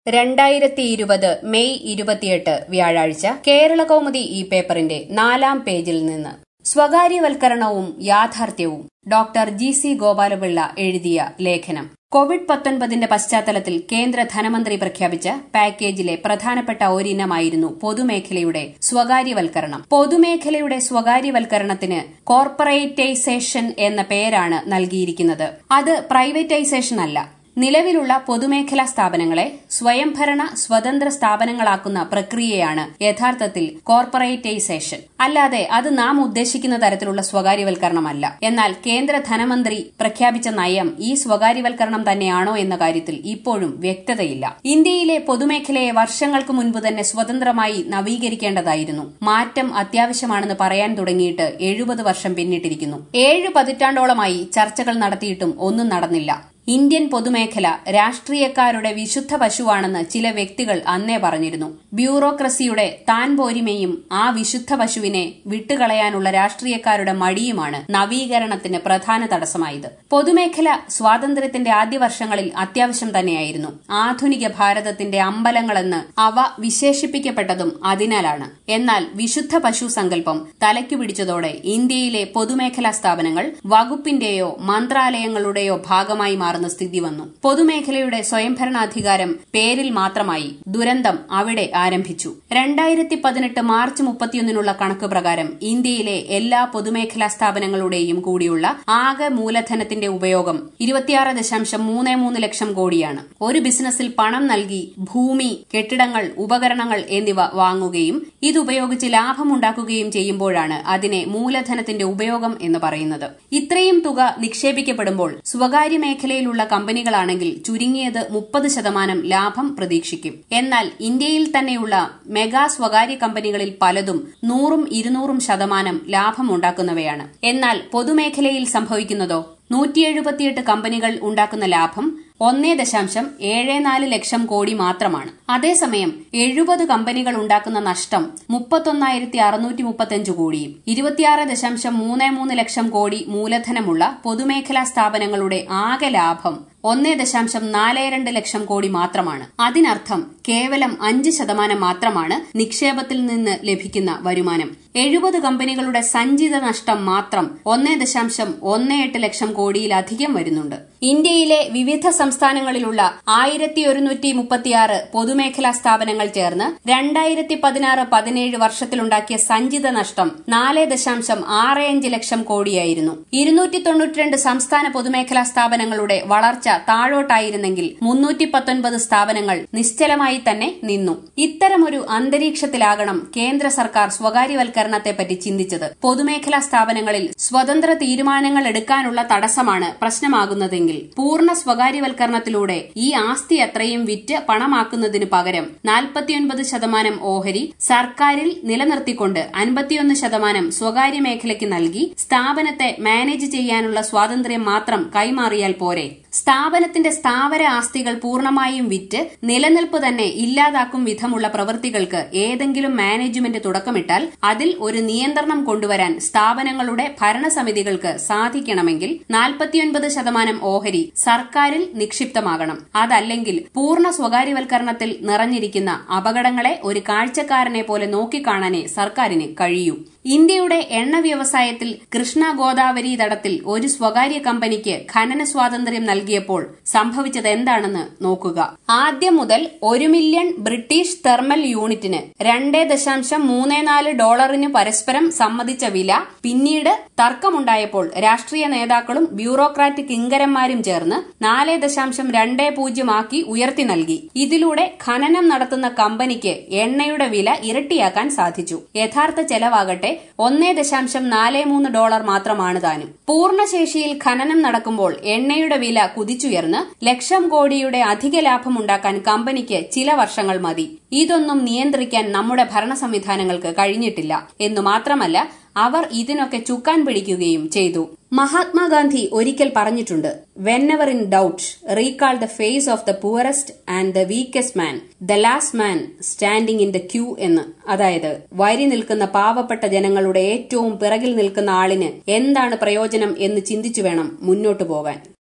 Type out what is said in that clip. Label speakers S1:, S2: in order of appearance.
S1: രണ്ടായിരത്തി ഇരുപത് മെയ് ഇരുപത്തിയെട്ട് വ്യാഴാഴ്ച കേരളകൗമുദി ഈ പേപ്പറിന്റെ നാലാം പേജിൽ നിന്ന് സ്വകാര്യവൽക്കരണവും യാഥാർത്ഥ്യവും ഡോക്ടർ ജി സി ഗോപാലപിള്ള എഴുതിയ ലേഖനം കോവിഡ് പത്തൊൻപതിന്റെ പശ്ചാത്തലത്തിൽ കേന്ദ്ര ധനമന്ത്രി പ്രഖ്യാപിച്ച പാക്കേജിലെ പ്രധാനപ്പെട്ട ഒരിനമായിരുന്നു പൊതുമേഖലയുടെ സ്വകാര്യവൽക്കരണം പൊതുമേഖലയുടെ സ്വകാര്യവൽക്കരണത്തിന് കോർപ്പറേറ്റൈസേഷൻ എന്ന പേരാണ് നൽകിയിരിക്കുന്നത് അത് പ്രൈവറ്റൈസേഷൻ അല്ല നിലവിലുള്ള പൊതുമേഖലാ സ്ഥാപനങ്ങളെ സ്വയംഭരണ സ്വതന്ത്ര സ്ഥാപനങ്ങളാക്കുന്ന പ്രക്രിയയാണ് യഥാർത്ഥത്തിൽ കോർപ്പറേറ്റൈസേഷൻ അല്ലാതെ അത് നാം ഉദ്ദേശിക്കുന്ന തരത്തിലുള്ള സ്വകാര്യവൽക്കരണമല്ല എന്നാൽ കേന്ദ്ര ധനമന്ത്രി പ്രഖ്യാപിച്ച നയം ഈ സ്വകാര്യവൽക്കരണം തന്നെയാണോ എന്ന കാര്യത്തിൽ ഇപ്പോഴും വ്യക്തതയില്ല ഇന്ത്യയിലെ പൊതുമേഖലയെ വർഷങ്ങൾക്ക് മുൻപ് തന്നെ സ്വതന്ത്രമായി നവീകരിക്കേണ്ടതായിരുന്നു മാറ്റം അത്യാവശ്യമാണെന്ന് പറയാൻ തുടങ്ങിയിട്ട് എഴുപത് വർഷം പിന്നിട്ടിരിക്കുന്നു ഏഴ് പതിറ്റാണ്ടോളമായി ചർച്ചകൾ നടത്തിയിട്ടും ഒന്നും നടന്നില്ല ഇന്ത്യൻ പൊതുമേഖല രാഷ്ട്രീയക്കാരുടെ വിശുദ്ധ പശുവാണെന്ന് ചില വ്യക്തികൾ അന്നേ പറഞ്ഞിരുന്നു ബ്യൂറോക്രസിയുടെ താൻ പോരിമയും ആ വിശുദ്ധ പശുവിനെ വിട്ടുകളയാനുള്ള രാഷ്ട്രീയക്കാരുടെ മടിയുമാണ് നവീകരണത്തിന് പ്രധാന തടസ്സമായത് പൊതുമേഖല സ്വാതന്ത്ര്യത്തിന്റെ ആദ്യ വർഷങ്ങളിൽ അത്യാവശ്യം തന്നെയായിരുന്നു ആധുനിക ഭാരതത്തിന്റെ അമ്പലങ്ങളെന്ന് അവ വിശേഷിപ്പിക്കപ്പെട്ടതും അതിനാലാണ് എന്നാൽ വിശുദ്ധ പശു സങ്കല്പം തലയ്ക്കു പിടിച്ചതോടെ ഇന്ത്യയിലെ പൊതുമേഖലാ സ്ഥാപനങ്ങൾ വകുപ്പിന്റെയോ മന്ത്രാലയങ്ങളുടെയോ ഭാഗമായി മാറുന്ന സ്ഥിതി വന്നു പൊതുമേഖലയുടെ സ്വയംഭരണാധികാരം പേരിൽ മാത്രമായി ദുരന്തം അവിടെ ആരംഭിച്ചു രണ്ടായിരത്തി പതിനെട്ട് മാർച്ച് മുപ്പത്തിയൊന്നിനുള്ള കണക്ക് പ്രകാരം ഇന്ത്യയിലെ എല്ലാ പൊതുമേഖലാ സ്ഥാപനങ്ങളുടെയും കൂടിയുള്ള ആകെ മൂലധനത്തിന്റെ ഉപയോഗം ഇരുപത്തിയാറ് ദശാംശം മൂന്ന് മൂന്ന് ലക്ഷം കോടിയാണ് ഒരു ബിസിനസ്സിൽ പണം നൽകി ഭൂമി കെട്ടിടങ്ങൾ ഉപകരണങ്ങൾ എന്നിവ വാങ്ങുകയും ഇതുപയോഗിച്ച് ലാഭമുണ്ടാക്കുകയും ചെയ്യുമ്പോഴാണ് അതിനെ മൂലധനത്തിന്റെ ഉപയോഗം എന്ന് പറയുന്നത് ഇത്രയും തുക നിക്ഷേപിക്കപ്പെടുമ്പോൾ സ്വകാര്യ മേഖലയിലുള്ള കമ്പനികളാണെങ്കിൽ ചുരുങ്ങിയത് മുപ്പത് ശതമാനം ലാഭം പ്രതീക്ഷിക്കും എന്നാൽ ഇന്ത്യയിൽ തന്നെയുള്ള മെഗാ സ്വകാര്യ കമ്പനികളിൽ പലതും നൂറും ഇരുന്നൂറും ശതമാനം ലാഭമുണ്ടാക്കുന്നവയാണ് എന്നാൽ പൊതുമേഖലയിൽ സംഭവിക്കുന്നതോ നൂറ്റി എഴുപത്തിയെട്ട് കമ്പനികൾ ഉണ്ടാക്കുന്ന ലാഭം ഒന്നേ ദശാംശം ഏഴ് നാല് ലക്ഷം കോടി മാത്രമാണ് അതേസമയം എഴുപത് കമ്പനികൾ ഉണ്ടാക്കുന്ന നഷ്ടം മുപ്പത്തൊന്നായിരത്തി അറുന്നൂറ്റി മുപ്പത്തിയഞ്ച് കോടിയും ഇരുപത്തിയാറ് ദശാംശം മൂന്ന് മൂന്ന് ലക്ഷം കോടി മൂലധനമുള്ള പൊതുമേഖലാ സ്ഥാപനങ്ങളുടെ ആകെ ലാഭം ഒന്നേ ദശാംശം നാല് രണ്ട് ലക്ഷം കോടി മാത്രമാണ് അതിനർത്ഥം കേവലം അഞ്ച് ശതമാനം മാത്രമാണ് നിക്ഷേപത്തിൽ നിന്ന് ലഭിക്കുന്ന വരുമാനം എഴുപത് കമ്പനികളുടെ സഞ്ചിത നഷ്ടം മാത്രം ഒന്നേ ദശാംശം ഒന്ന് എട്ട് ലക്ഷം കോടിയിലധികം വരുന്നുണ്ട് ഇന്ത്യയിലെ വിവിധ സംസ്ഥാനങ്ങളിലുള്ള ആയിരത്തി ഒരുന്നൂറ്റി മുപ്പത്തിയാറ് പൊതുമേഖലാ സ്ഥാപനങ്ങൾ ചേർന്ന് രണ്ടായിരത്തി പതിനാറ് പതിനേഴ് വർഷത്തിലുണ്ടാക്കിയ സഞ്ചിത നഷ്ടം നാല് ദശാംശം ആറ് അഞ്ച് ലക്ഷം കോടിയായിരുന്നു ഇരുന്നൂറ്റി തൊണ്ണൂറ്റിരണ്ട് സംസ്ഥാന പൊതുമേഖലാ സ്ഥാപനങ്ങളുടെ വളർച്ച താഴോട്ടായിരുന്നെങ്കിൽ മുന്നൂറ്റി പത്തൊൻപത് സ്ഥാപനങ്ങൾ നിശ്ചലമായി തന്നെ നിന്നു ഇത്തരമൊരു അന്തരീക്ഷത്തിലാകണം കേന്ദ്ര സർക്കാർ സ്വകാര്യവൽക്കരണത്തെപ്പറ്റി ചിന്തിച്ചത് പൊതുമേഖലാ സ്ഥാപനങ്ങളിൽ സ്വതന്ത്ര തീരുമാനങ്ങൾ എടുക്കാനുള്ള തടസ്സമാണ് പ്രശ്നമാകുന്നതെങ്കിൽ പൂർണ്ണ സ്വകാര്യവൽക്കരണത്തിലൂടെ ഈ ആസ്തി അത്രയും വിറ്റ് പണമാക്കുന്നതിന് പകരം നാൽപ്പത്തിയൊൻപത് ശതമാനം ഓഹരി സർക്കാരിൽ നിലനിർത്തിക്കൊണ്ട് അൻപത്തിയൊന്ന് ശതമാനം സ്വകാര്യ മേഖലയ്ക്ക് നൽകി സ്ഥാപനത്തെ മാനേജ് ചെയ്യാനുള്ള സ്വാതന്ത്ര്യം മാത്രം കൈമാറിയാൽ പോരെ സ്ഥാപനത്തിന്റെ സ്ഥാവര ആസ്തികൾ പൂർണ്ണമായും വിറ്റ് നിലനിൽപ്പ് തന്നെ ഇല്ലാതാക്കും വിധമുള്ള പ്രവൃത്തികൾക്ക് ഏതെങ്കിലും മാനേജ്മെന്റ് തുടക്കമിട്ടാൽ അതിൽ ഒരു നിയന്ത്രണം കൊണ്ടുവരാൻ സ്ഥാപനങ്ങളുടെ ഭരണസമിതികൾക്ക് സാധിക്കണമെങ്കിൽ നാൽപ്പത്തിയൊൻപത് ശതമാനം ഓഹരി സർക്കാരിൽ നിക്ഷിപ്തമാകണം അതല്ലെങ്കിൽ പൂർണ്ണ സ്വകാര്യവൽക്കരണത്തിൽ നിറഞ്ഞിരിക്കുന്ന അപകടങ്ങളെ ഒരു കാഴ്ചക്കാരനെ പോലെ നോക്കിക്കാണാനേ സർക്കാരിന് കഴിയൂ ഇന്ത്യയുടെ എണ്ണ വ്യവസായത്തിൽ കൃഷ്ണ ഗോദാവരി തടത്തിൽ ഒരു സ്വകാര്യ കമ്പനിക്ക് ഖനന സ്വാതന്ത്ര്യം നൽകിയപ്പോൾ സംഭവിച്ചത് എന്താണെന്ന് നോക്കുക ആദ്യം മുതൽ ഒരു മില്യൺ ബ്രിട്ടീഷ് തെർമൽ യൂണിറ്റിന് രണ്ടേ ദശാംശം മൂന്ന് നാല് ഡോളറിന് പരസ്പരം സമ്മതിച്ച വില പിന്നീട് തർക്കമുണ്ടായപ്പോൾ രാഷ്ട്രീയ നേതാക്കളും ബ്യൂറോക്രാറ്റ് കിങ്കരന്മാരും ചേർന്ന് നാല് ദശാംശം രണ്ടേ പൂജ്യമാക്കി ഉയർത്തി നൽകി ഇതിലൂടെ ഖനനം നടത്തുന്ന കമ്പനിക്ക് എണ്ണയുടെ വില ഇരട്ടിയാക്കാൻ സാധിച്ചു യഥാർത്ഥ ചെലവാകട്ടെ ഒന്നേ ദശാംശം നാല് മൂന്ന് ഡോളർ മാത്രമാണ് താനും പൂർണ്ണശേഷിയിൽ ഖനനം നടക്കുമ്പോൾ എണ്ണയുടെ വില കുതിച്ചുയർന്ന് ലക്ഷം കോടിയുടെ അധിക ലാഭമുണ്ടാക്കാൻ കമ്പനിക്ക് ചില വർഷങ്ങൾ മതി ഇതൊന്നും നിയന്ത്രിക്കാൻ നമ്മുടെ ഭരണ സംവിധാനങ്ങൾക്ക് കഴിഞ്ഞിട്ടില്ല എന്നു മാത്രമല്ല അവർ ഇതിനൊക്കെ ചുക്കാൻ പിടിക്കുകയും ചെയ്തു മഹാത്മാഗാന്ധി ഒരിക്കൽ പറഞ്ഞിട്ടുണ്ട് whenever in doubt recall the face of the poorest and the weakest man the last man standing in the queue എന്ന് അതായത് വരി നിൽക്കുന്ന പാവപ്പെട്ട ജനങ്ങളുടെ ഏറ്റവും പിറകിൽ നിൽക്കുന്ന ആളിന് എന്താണ് പ്രയോജനം എന്ന് ചിന്തിച്ചു വേണം മുന്നോട്ടു പോകാൻ